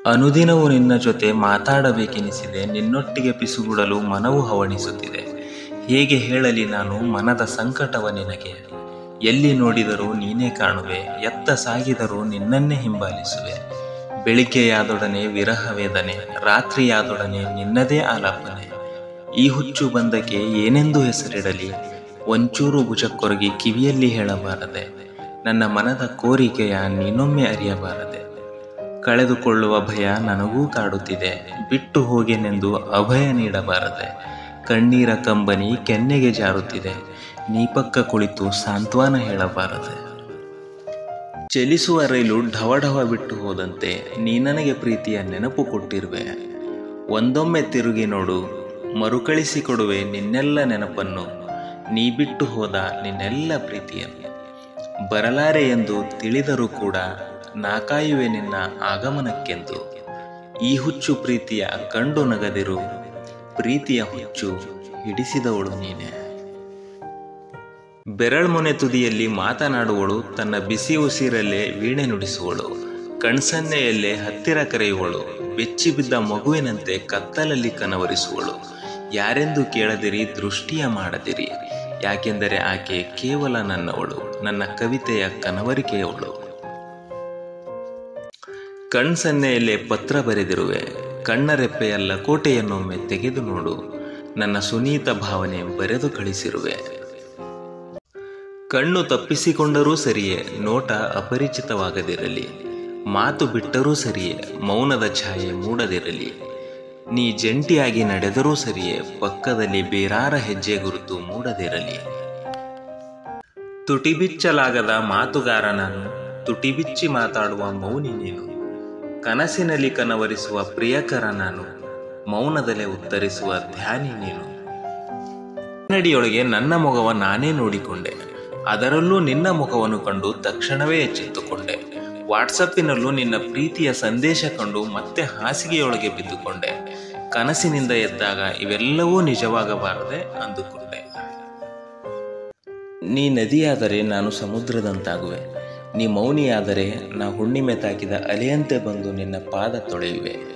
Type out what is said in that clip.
ಅನುದಿನವೂ ನಿನ್ನ ಜೊತೆ ಮಾತಾಡಬೇಕೆನಿಸಿದೆ ನಿನ್ನೊಟ್ಟಿಗೆ ಪಿಸುಗುಡಲು ಮನವು ಹವಣಿಸುತ್ತಿದೆ ಹೇಗೆ ಹೇಳಲಿ ನಾನು ಮನದ ಸಂಕಟವ ನಿನಗೆ ಎಲ್ಲಿ ನೋಡಿದರೂ ನೀನೇ ಕಾಣುವೆ ಎತ್ತ ಸಾಗಿದರೂ ನಿನ್ನನ್ನೇ ಹಿಂಬಾಲಿಸುವೆ ಬೆಳಿಗ್ಗೆಯಾದೊಡನೆ ವಿರಹ ವೇದನೆ ರಾತ್ರಿಯಾದೊಡನೆ ನಿನ್ನದೇ ಆಲಾಪನೆ ಈ ಹುಚ್ಚು ಬಂದಕ್ಕೆ ಏನೆಂದು ಹೆಸರಿಡಲಿ ಒಂಚೂರು ಭುಜಕ್ಕೊರಗಿ ಕಿವಿಯಲ್ಲಿ ಹೇಳಬಾರದೆ ನನ್ನ ಮನದ ಕೋರಿಕೆಯ ನೀನೊಮ್ಮೆ ಅರಿಯಬಾರದೆ ಕಳೆದುಕೊಳ್ಳುವ ಭಯ ನನಗೂ ಕಾಡುತ್ತಿದೆ ಬಿಟ್ಟು ಹೋಗೆನೆಂದು ಅಭಯ ನೀಡಬಾರದೆ ಕಣ್ಣೀರ ಕಂಬನಿ ಕೆನ್ನೆಗೆ ಜಾರುತ್ತಿದೆ ನೀ ಪಕ್ಕ ಕುಳಿತು ಸಾಂತ್ವನ ಹೇಳಬಾರದೆ ಚಲಿಸುವ ರೈಲು ಢವಢವ ಬಿಟ್ಟು ಹೋದಂತೆ ನೀ ನನಗೆ ಪ್ರೀತಿಯ ನೆನಪು ಕೊಟ್ಟಿರುವೆ ಒಂದೊಮ್ಮೆ ತಿರುಗಿ ನೋಡು ಮರುಕಳಿಸಿಕೊಡುವೆ ನಿನ್ನೆಲ್ಲ ನೆನಪನ್ನು ನೀ ಬಿಟ್ಟು ಹೋದ ನಿನ್ನೆಲ್ಲ ಪ್ರೀತಿಯನ್ನು ಬರಲಾರೆ ಎಂದು ತಿಳಿದರೂ ಕೂಡ ನಾ ಕಾಯುವೆ ನಿನ್ನ ಆಗಮನಕ್ಕೆಂದು ಈ ಹುಚ್ಚು ಪ್ರೀತಿಯ ಕಂಡು ನಗದಿರು ಪ್ರೀತಿಯ ಹುಚ್ಚು ಹಿಡಿಸಿದವಳು ನೀನೆ ಬೆರಳ್ಮೊನೆ ತುದಿಯಲ್ಲಿ ಮಾತನಾಡುವಳು ತನ್ನ ಬಿಸಿ ಉಸಿರಲ್ಲೇ ವೀಣೆ ನುಡಿಸುವಳು ಕಣ್ಸನ್ನೆಯಲ್ಲೇ ಹತ್ತಿರ ಕರೆಯುವಳು ಬೆಚ್ಚಿ ಬಿದ್ದ ಮಗುವಿನಂತೆ ಕತ್ತಲಲ್ಲಿ ಕನವರಿಸುವಳು ಯಾರೆಂದು ಕೇಳದಿರಿ ದೃಷ್ಟಿಯ ಮಾಡದಿರಿ ಯಾಕೆಂದರೆ ಆಕೆ ಕೇವಲ ನನ್ನವಳು ನನ್ನ ಕವಿತೆಯ ಕನವರಿಕೆಯವಳು ಕಣ್ಸನ್ನೆಯಲ್ಲೇ ಪತ್ರ ಬರೆದಿರುವೆ ಕಣ್ಣರೆಪ್ಪೆಯಲ್ಲ ಕೋಟೆಯನ್ನೊಮ್ಮೆ ತೆಗೆದು ನೋಡು ನನ್ನ ಸುನೀತ ಭಾವನೆ ಬರೆದು ಕಳಿಸಿರುವೆ ಕಣ್ಣು ತಪ್ಪಿಸಿಕೊಂಡರೂ ಸರಿಯೇ ನೋಟ ಅಪರಿಚಿತವಾಗದಿರಲಿ ಮಾತು ಬಿಟ್ಟರೂ ಸರಿಯೇ ಮೌನದ ಛಾಯೆ ಮೂಡದಿರಲಿ ನೀ ಜಂಟಿಯಾಗಿ ನಡೆದರೂ ಸರಿಯೇ ಪಕ್ಕದಲ್ಲಿ ಬೇರಾರ ಹೆಜ್ಜೆ ಗುರುತು ಮೂಡದಿರಲಿ ತುಟಿಬಿಚ್ಚಲಾಗದ ಮಾತುಗಾರ ನಾನು ತುಟಿಬಿಚ್ಚಿ ಮಾತಾಡುವ ಮೌನಿ ನೀನು ಕನಸಿನಲ್ಲಿ ಕನವರಿಸುವ ಪ್ರಿಯಕರ ನಾನು ಮೌನದಲ್ಲೇ ಉತ್ತರಿಸುವ ಧ್ಯಾನಿ ನೀನು ಕನ್ನಡಿಯೊಳಗೆ ನನ್ನ ಮೊಗವ ನಾನೇ ನೋಡಿಕೊಂಡೆ ಅದರಲ್ಲೂ ನಿನ್ನ ಮುಖವನ್ನು ಕಂಡು ತಕ್ಷಣವೇ ಎಚ್ಚೆತ್ತುಕೊಂಡೆ ವಾಟ್ಸಪ್ಪಿನಲ್ಲೂ ನಿನ್ನ ಪ್ರೀತಿಯ ಸಂದೇಶ ಕಂಡು ಮತ್ತೆ ಹಾಸಿಗೆಯೊಳಗೆ ಬಿದ್ದುಕೊಂಡೆ ಕನಸಿನಿಂದ ಎದ್ದಾಗ ಇವೆಲ್ಲವೂ ನಿಜವಾಗಬಾರದೆ ಅಂದುಕೊಂಡೆ ನೀ ನದಿಯಾದರೆ ನಾನು ಸಮುದ್ರದಂತಾಗುವೆ ನೀ ಮೌನಿಯಾದರೆ ನಾ ಹುಣ್ಣಿಮೆ ತಾಕಿದ ಅಲೆಯಂತೆ ಬಂದು ನಿನ್ನ ಪಾದ ತೊಳೆಯುವೆ